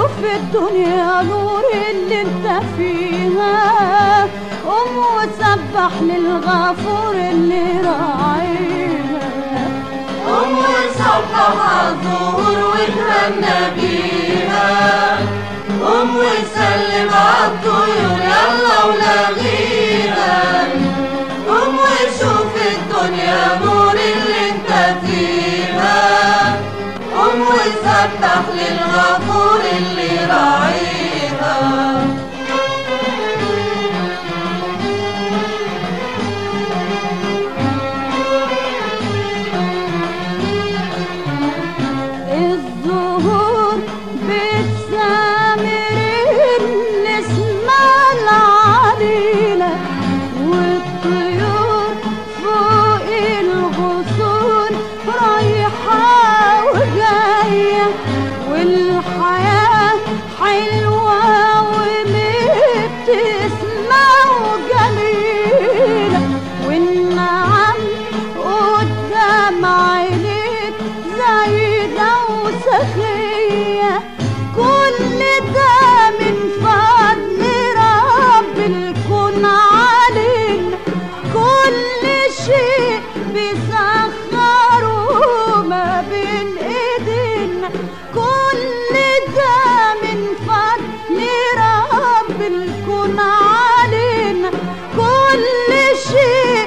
شوف الدنيا نور اللي انت فيها قوم وسبح للغفور اللي راعيها قوم وصبح الظهور وتهنى بيها قوم وسلم عالطيور يلا ولغيها قوم وشوف الدنيا نور اللي انت فيها قوم وسبح للغفور اللي راعيها الزهور بتسامر النسمة العليلة والطيور فوق الغصون رايحة وجاية والحياة حلوة ومبتسمة وجميلة والنعم قدام عينيك زايدة وسخية كل ده من فضل رب الكون علينا كل شيء بيسخره ما بين ايدينا كل ده من فضل رب الكون علينا كل شيء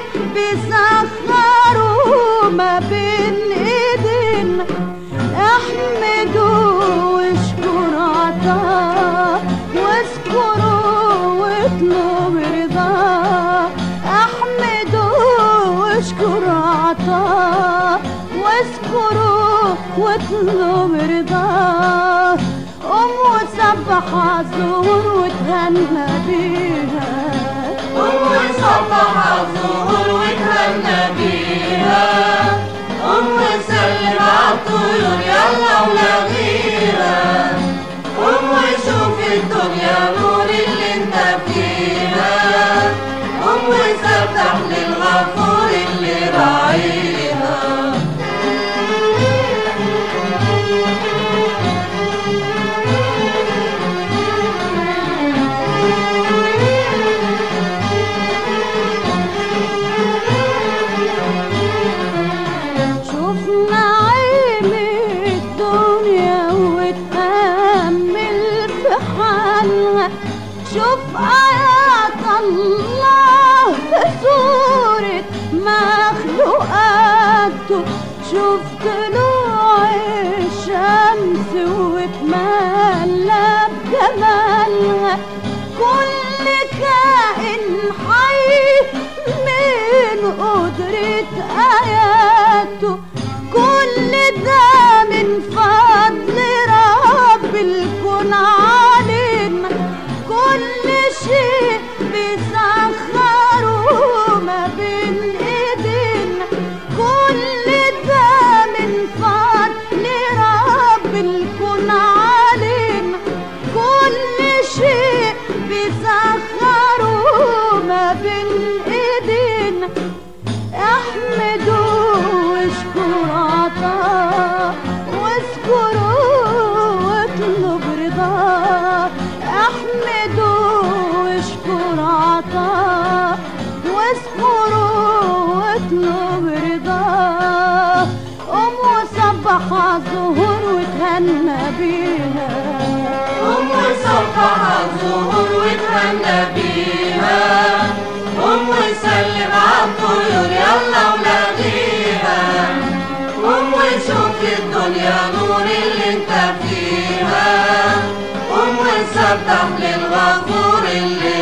بيسخره ما بين ايدينا احمدوا واشكر عطاه واذكروا واطلب رضاه احمدوا واشكر عطاه واذكروا واطلب رضاه قوم وسبح عالزهور وتهنى بيها قوم وصبح الظهور وتهنى بيها قوم وسلم عالطيور يلا ولغيها قوم وشوف الدنيا نور اللي انت فيها قوم وسبح للغفور اللي راعيها شوف نعيم الدنيا وتأمل في حالها شوف آيات الله في صورة مخلوقاته شوف طلوع الشمس وتملى بجمالها كل كائن حي من قدرة آياته كل ده من فضل رب الكون علينا كل شيء بيسخره ما بين ايدينا كل ده من فضل رب الكون علينا كل شيء بيسخره ما بين ايدينا احمدوا واشكروا عطاه واذكروا واطلب رضاه احمدوا واشكروا عطاه واذكروا واطلب رضاه قوم وسبح عالزهور وتهنى بيها قوم وصبح الظهور وتهنى بيها قوم وسلم عالطيور يلا ولغيها قوم وشوف الدنيا نور اللي انت فيها قوم وسبح للغفور اللي